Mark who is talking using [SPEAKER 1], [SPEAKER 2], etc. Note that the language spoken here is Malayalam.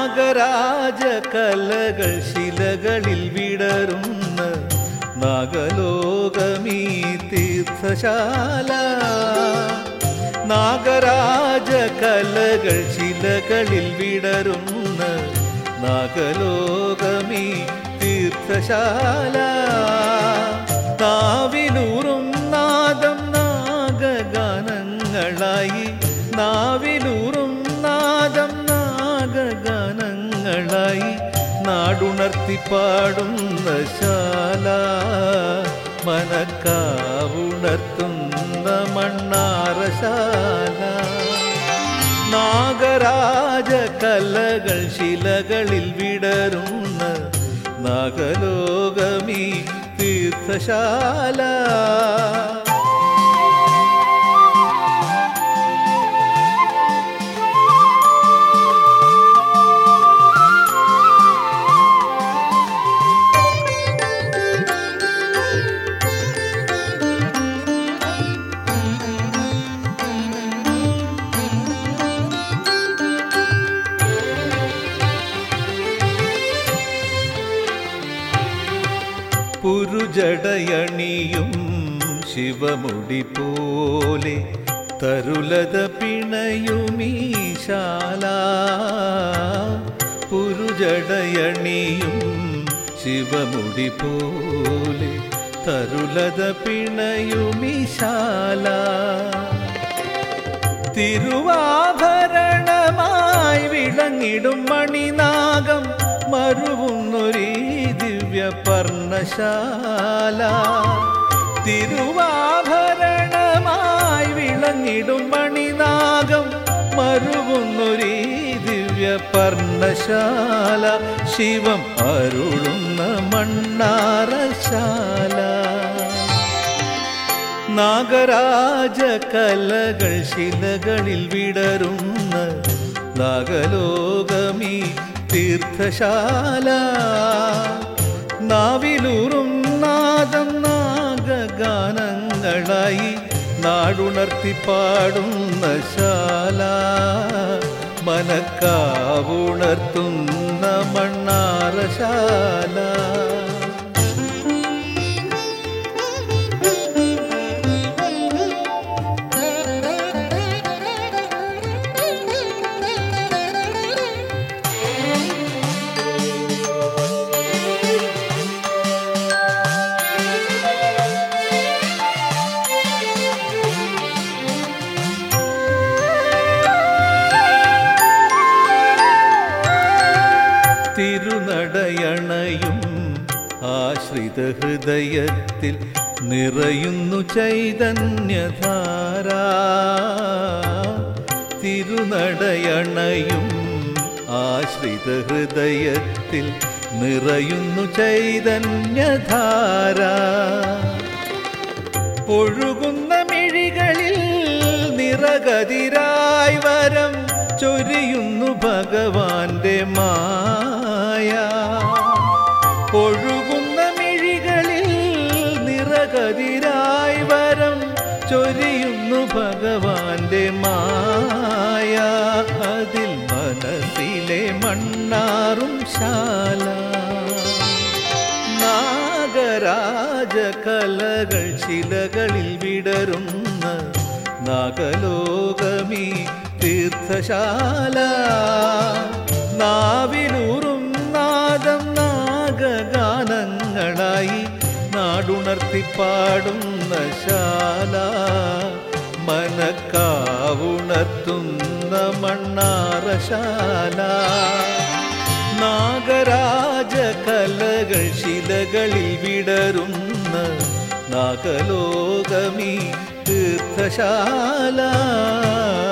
[SPEAKER 1] നാഗരാജ കലകൾ ശിലകളിൽ വിടരുന്ന നാഗലോകമീ തീർത്ഥശാല നാഗരാജ കലകൾ ശിലകളിൽ വിടരുന്ന നാഗലോകമീ തീർത്ഥശാല നാവിലൂറും നാദം നാഗഗാനങ്ങളായി നാവിലൂറും നാദം നാഗഗാനങ്ങളായി നാടുണർത്തി പാടുന്ന ശാല മനക്കാവുണർത്തുന്ന മണ്ണാറശാല നാഗരാജ കലകൾ ശിലകളിൽ വിടരുന്ന നാഗലോകമീ തീർത്ഥശാല പുരുജടയണിയും ശിവമുടി പോലെ തരുലത പിണയുമീശാല പുരുജടയണിയും ശിവമുടി പോലെ തരുലത പിണയുമീശാല തിരുവാഭരണമായി വിളങ്ങിടും മണിനാഗം മരുവുന്നൊരീ ദിവ്യ പർണശാല തിരുവാഭരണമായി വിളങ്ങിടും മണിനാഗം മരുവുന്നൊരീ ദിവ്യ പർണശാല ശിവം അരുളുന്ന മണ്ണാറശാല നാഗരാജ കലകൾ ശിലകളിൽ വിടരുന്ന നാഗലോകമീ തീർത്ഥശാല നാവിലൂറും നാദം നാഗഗാനങ്ങളായി നാടുണർത്തി പാടുന്ന ശാല മനക്കാവുണർത്തുന്ന മണ്ണാറശാല തിരുനടയണയും ആശ്രിത ഹൃദയത്തിൽ നിറയുന്നു ചൈതന്യധാര തിരുനടയണയും ആശ്രിത ഹൃദയത്തിൽ നിറയുന്നു ചൈതന്യധാര ഒഴുകുന്ന മിഴികളിൽ നിറകതിരായി വരം ചൊരിയുന്നു ഭഗവാന്റെ മായ ഒഴുകുന്ന മിഴികളിൽ നിറകതിരായി വരം ചൊരിയുന്നു ഭഗവാന്റെ മായ അതിൽ മനസ്സിലെ മണ്ണാറും ശാല നാഗരാജ കലകൾ ശിലകളിൽ വിടരുന്ന നാഗലോകമീ തീർത്ഥശാല നാവിലൂറും നാദം നാഗഗാനങ്ങളായി നാടുണർത്തി പാടുന്ന ശാല മനക്കാവുണർത്തുന്ന മണ്ണാറശാല നാഗരാജ കലകൾ ശിലകളിൽ വിടരുന്ന നാഗലോകമീ തീർത്ഥശാല